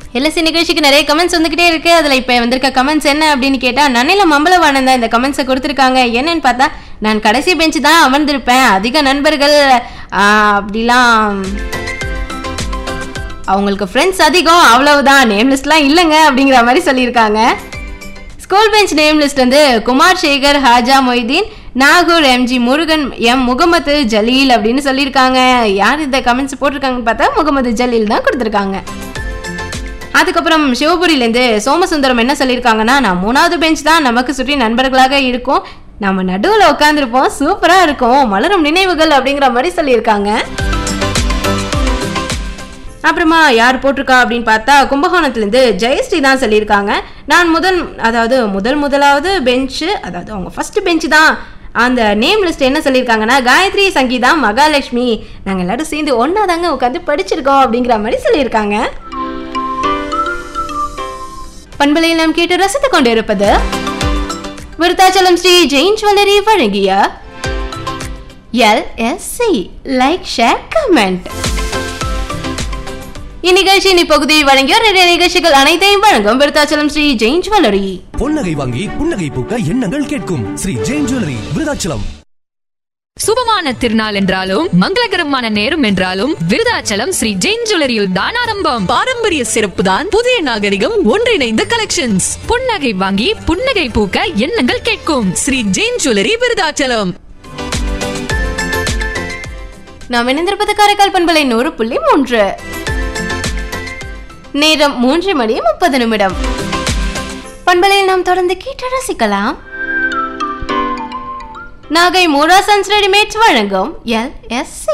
LSC நிகழ்ச்சிக்கு நிறைய comments வந்துகிட்டே இருக்கு அதுல இப்ப வந்திருக்க கமெண்ட்ஸ் என்ன அப்படின்னு கேட்டா நன்னில மம்பளவானன் தான் இந்த கமெண்ட்ஸை கொடுத்துருக்காங்க என்னன்னு பார்த்தா நான் கடைசி பெஞ்ச் தான் அமர்ந்திருப்பேன் அதிக நண்பர்கள் ஆ, அப்படிலாம் அவங்களுக்கு ஃப்ரெண்ட்ஸ் அதிகம் அவ்வளவுதான் நேம் லிஸ்ட்லாம் இல்லைங்க அப்படிங்கிற மாதிரி சொல்லியிருக்காங்க ஸ்கூல் பெஞ்ச் நேம் லிஸ்ட் வந்து குமார் சேகர் ஹாஜா மொய்தீன் நாகூர் எம்ஜி முருகன் எம் முகமது ஜலீல் அப்படின்னு சொல்லியிருக்காங்க யார் இந்த கமெண்ட்ஸ் போட்டிருக்காங்கன்னு பார்த்தா முகமது ஜலீல் தான் கொடுத்துருக்காங்க அதுக்கப்புறம் சிவபுரியிலேருந்து சோமசுந்தரம் என்ன சொல்லியிருக்காங்கன்னா நான் மூணாவது பெஞ்ச் தான் நமக்கு சுற்றி நண்பர்களாக இருக்கும் நம்ம நடுவில் உட்காந்துருப்போம் சூப்பராக இருக்கும் மலரும் நினைவுகள் அப்படிங்கிற மாதிரி சொல்லியிருக்காங்க அப்புறமா யார் போட்டிருக்கா அப்படின்னு பார்த்தா கும்பகோணத்துலேருந்து ஜெயஸ்ரீ தான் சொல்லியிருக்காங்க நான் முதல் அதாவது முதல் முதலாவது பெஞ்சு அதாவது அவங்க ஃபர்ஸ்ட் பெஞ்சு தான் அந்த நேம் லிஸ்ட் என்ன சொல்லியிருக்காங்கன்னா காயத்ரி சங்கீதா மகாலட்சுமி நாங்கள் எல்லாரும் சேர்ந்து ஒன்றா தாங்க உட்காந்து படிச்சிருக்கோம் அப்படிங்கிற மாதிரி சொல்லியிருக்காங்க பண்பலையில் நாம் கேட்டு ரசித்துக் கொண்டிருப்பது விருத்தாச்சலம் ஸ்ரீ ஜெயின் ஜுவல்லரி வழங்கிய எல்எஸ்சி லைக் ஷேர் கமெண்ட் இந்நிகழ்ச்சியின் இப்பகுதியை வழங்கிய நிறைய நிகழ்ச்சிகள் அனைத்தையும் வழங்கும் விருத்தாச்சலம் ஸ்ரீ ஜெயின் ஜுவல்லரி பொன்னகை வாங்கி புன்னகை பூக்க எண்ணங்கள் கேட்கும் ஸ்ரீ ஜெயின் ஜுவல்லரி விருதாச்சலம் சுபமான திருநாள் என்றாலும் மங்களகரமான நேரம் என்றாலும் விருதாச்சலம் ஸ்ரீ ஜெயின் ஜுவல்லரியில் தான் ஆரம்பம் பாரம்பரிய சிறப்பு தான் புதிய நாகரிகம் ஒன்றிணைந்த கலெக்ஷன்ஸ் புன்னகை வாங்கி புன்னகை பூக்க எண்ணங்கள் கேட்கும் ஸ்ரீ ஜெயின் ஜுவல்லரி விருதாச்சலம் நாம் இணைந்திருப்பது காரைக்கால் பண்பலை நூறு புள்ளி மூன்று நேரம் மூன்று மணி முப்பது நிமிடம் பண்பலையில் நாம் தொடர்ந்து கேட்டு ரசிக்கலாம் நாகை மூரா சன்ஸ் ரெடிமேட்ஸ் வழங்கும் எல் எஸ்